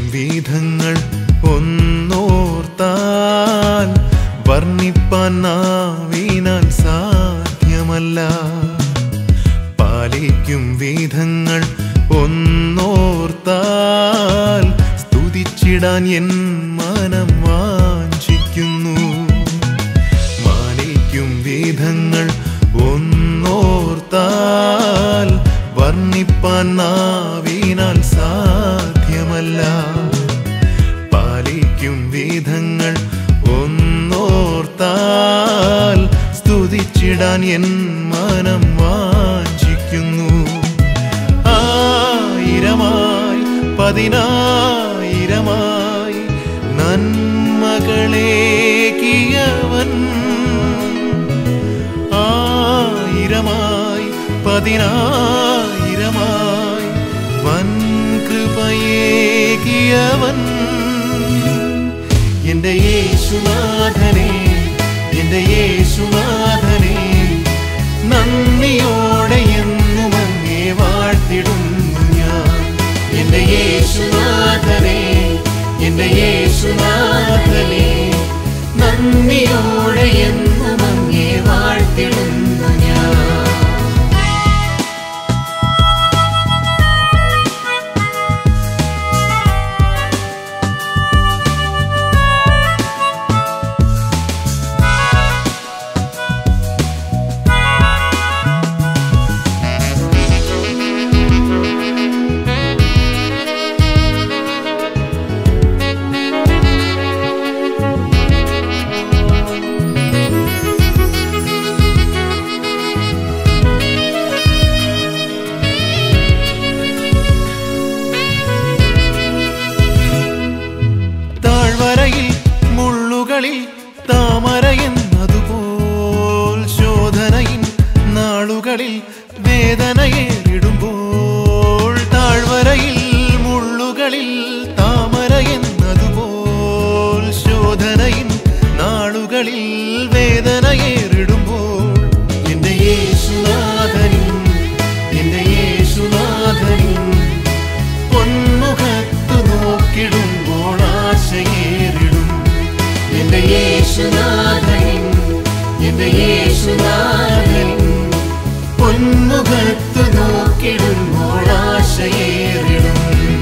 വിധങ്ങൾ ഒന്നോർത്താൽ വർണ്ണിപ്പാൻ നാവിനാൽ സാധ്യമല്ല പാലിക്കും വിധങ്ങൾ ഒന്നോർത്താൽ സ്തുതിച്ചിടാൻ എൻ മനം വാഞ്ചിക്കുന്നു മാനിക്കും വിധങ്ങൾ ഒന്നോർത്താൽ വർണ്ണിപ്പാൻ നാവിനാൽ സാധ്യമല്ല പാലിക്കും വിധങ്ങൾ ഒന്നോർത്താൽ സ്തുതിച്ചിടാൻ എൻ മനം വാഞ്ചിക്കുന്നു ആയിരമായി പതിനായിരമായി നന്മകളേകിയവൻ ആയിരമായി പതിനായിരമായി വൻ കൃപയേകിയവൻ എന്റെ യേശുനാഥനെ എന്റെ യേശുനാഥനെ നന്ദിയോടെ എന്നും അങ്ങേ വാഴ്ത്തിടുന്നു ഞാൻ എന്റെ യേശുനാഥനെ എന്റെ യേശുനാഥനെ നന്ദിയോടെ എന്നും അങ്ങേ വാഴ്ത്തിടുന്നു ഞാൻ താഴ്വരയിൽ മുള്ളുകളിൽ താമര എന്നതുപോൽ ശോധനയിൻ നാളുകളിൽ വേദനയേറിടുമ്പോൾ താഴ്വരയിൽ മുള്ളുകളിൽ താമര എന്നതുപോൽ ശോധനയിൻ നാളുകളിൽ വേദനയേറിടുമ്പോൾ എന്റെ യേശുനാഥനും എന്റെ യേശുനാഥനും പൊന്മുഖത്തു നോക്കിടുമ്പോൾ ആശയേറിടും എന്റെ യേശുനാഥൻ എന്റെ യേശുനാഥൻ പൊന്മുഖത്തു നോക്കിടുമ്പോൾ ആശയേറിടും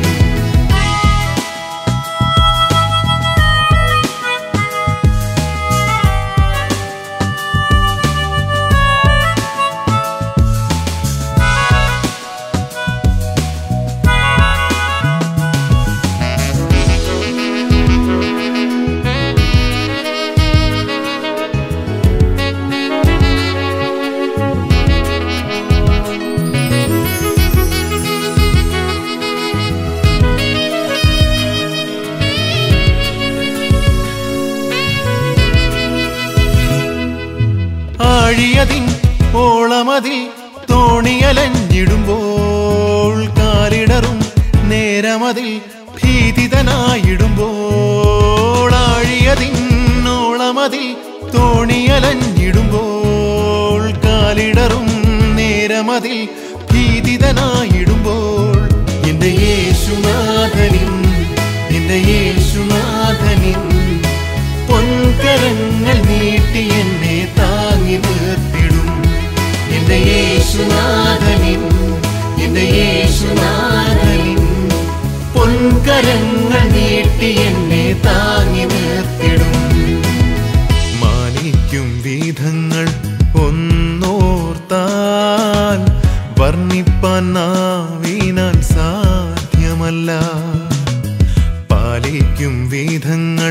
ആഴിയതിൻ ഓളമതിൽ തോണിയലഞ്ഞിടുമ്പോൾ കാലിടറും നേരമതിൽ ഭീതിതനായിടുമ്പോൾ ആഴിയതിൻ ഓളമതിൽ തോണിയലഞ്ഞിടുമ്പോൾ കാലിടറും നേരമതിൽ ഭീതിതനായിടുമ്പോൾ എന്റെ യേശുനാഥനിൻ എന്റെ യേശുനാഥനിൻ പൊൻകരങ്ങൾ നീട്ടി എന്നെ താങ്ങി നിർത്തിടും എന്റെ യേശുനാഥനിൻ എന്റെ യേശുനാഥനിൻ പൊൻകരങ്ങൾ നീട്ടി എന്നെ താങ്ങി നിർത്തിടും മാനിക്കും വിധങ്ങൾ ഒന്നോർത്താൽ വർണ്ണിപ്പാൻ നാവിനാൽ സാധ്യമല്ല പാലിക്കും വിധങ്ങൾ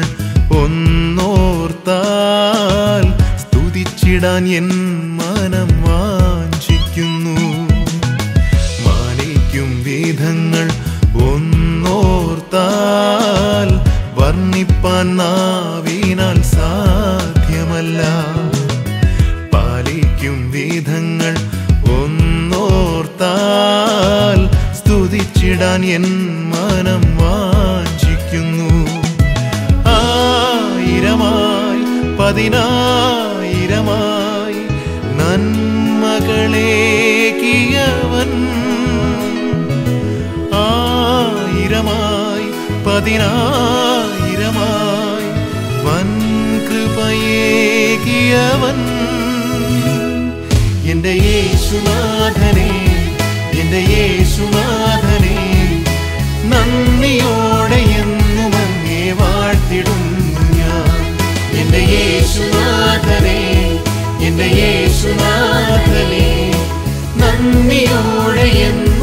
ഒന്നോർത്താൽ സ്തുതിച്ചിടാൻ എൻ മനം വാഞ്ചിക്കുന്നു മാനിക്കും വിധങ്ങൾ ഒന്നോർത്താൽ വർണ്ണിപ്പാൻ നാവിനാൽ സാധ്യമല്ല പാലിക്കും വിധങ്ങൾ ഒന്നോർത്താൽ സ്തുതിച്ചിടാൻ എൻ മനം വാഞ്ചിക്കുന്നു ആയിരമായി പതിനായിരമായി നന്മകളേകിയവൻ ആയിരമായി പതിനായിരമായി പതിനായിരമായി വൻ കൃപയേകിയവൻ എന്റെ യേശുനാഥനെ എന്റെ യേശുനാഥനെ നന്ദിയോടെ എന്നും അങ്ങേ വാഴ്ത്തിടുന്നു ഞാൻ എന്റെ യേശുനാഥനെ എന്റെ യേശുനാഥനെ നന്ദിയോടെ എന്നും